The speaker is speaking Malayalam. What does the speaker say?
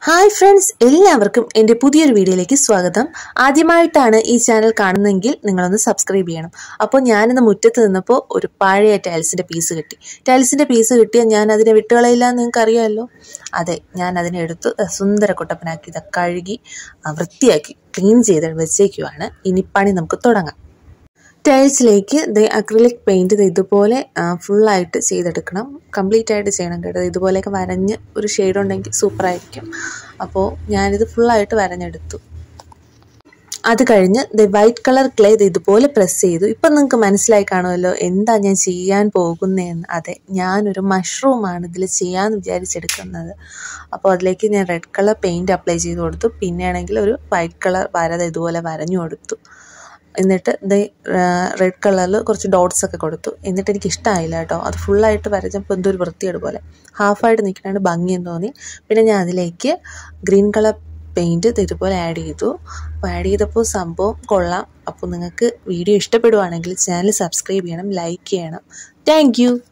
ഹായ് ഫ്രണ്ട്സ് എല്ലാവർക്കും എൻ്റെ പുതിയൊരു വീഡിയോയിലേക്ക് സ്വാഗതം ആദ്യമായിട്ടാണ് ഈ ചാനൽ കാണുന്നതെങ്കിൽ നിങ്ങളൊന്ന് സബ്സ്ക്രൈബ് ചെയ്യണം അപ്പോൾ ഞാനിന്ന് മുറ്റത്ത് നിന്നപ്പോൾ ഒരു പഴയ ടൈൽസിൻ്റെ പീസ് കിട്ടി ടൈൽസിൻ്റെ പീസ് കിട്ടിയാൽ ഞാൻ അതിനെ വിട്ടുകളയില്ല എന്ന് നിങ്ങൾക്ക് അറിയാമല്ലോ അതെ ഞാൻ അതിനെ എടുത്ത് സുന്ദര കുട്ടപ്പനാക്കി ഇത് കഴുകി ആ, വൃത്തിയാക്കി ക്ലീൻ ചെയ്ത് വെച്ചേക്കുവാണ് ഇനി പണി നമുക്ക് തുടങ്ങാം ടൈൽസിലേക്ക് ദേ അക്രിലിക് പെയിൻറ് ഇത് ഇതുപോലെ ഫുള്ളായിട്ട് ചെയ്തെടുക്കണം കംപ്ലീറ്റ് ആയിട്ട് ചെയ്യണം കേട്ടോ ഇതുപോലെയൊക്കെ വരഞ്ഞ് ഒരു ഷെയ്ഡ് ഉണ്ടെങ്കിൽ സൂപ്പറായിരിക്കും അപ്പോൾ ഞാനിത് ഫുള്ളായിട്ട് വരഞ്ഞെടുത്തു അത് കഴിഞ്ഞ് ദ വൈറ്റ് കളർ ക്ലേ ഇത് ഇതുപോലെ പ്രസ് ചെയ്തു ഇപ്പം നിങ്ങൾക്ക് മനസ്സിലായി കാണുമല്ലോ എന്താ ഞാൻ ചെയ്യാൻ പോകുന്നതെന്ന് അതെ ഞാനൊരു മഷ്റൂമാണ് ഇതിൽ ചെയ്യാമെന്ന് വിചാരിച്ചെടുക്കുന്നത് അപ്പോൾ അതിലേക്ക് ഞാൻ റെഡ് കളർ പെയിൻറ് അപ്ലൈ ചെയ്ത് കൊടുത്തു പിന്നെയാണെങ്കിൽ ഒരു വൈറ്റ് കളർ വര ദേ ഇതുപോലെ വരഞ്ഞു കൊടുത്തു എന്നിട്ട് ദേ റെഡ് കളറിൽ കുറച്ച് ഡോട്ട്സ് ഒക്കെ കൊടുത്തു എന്നിട്ട് എനിക്ക് ഇഷ്ടമായില്ല കേട്ടോ അത് ഫുള്ളായിട്ട് വരച്ചപ്പോൾ എന്തോ ഒരു വൃത്തിയേട് പോലെ ഹാഫായിട്ട് നിൽക്കണാണ്ട് ഭംഗിയെന്ന് തോന്നി പിന്നെ ഞാൻ അതിലേക്ക് ഗ്രീൻ കളർ പെയിൻറ്റ് ഇതുപോലെ ആഡ് ചെയ്തു അപ്പോൾ ആഡ് ചെയ്തപ്പോൾ സംഭവം കൊള്ളാം അപ്പോൾ നിങ്ങൾക്ക് വീഡിയോ ഇഷ്ടപ്പെടുവാണെങ്കിൽ ചാനൽ സബ്സ്ക്രൈബ് ചെയ്യണം ലൈക്ക് ചെയ്യണം താങ്ക്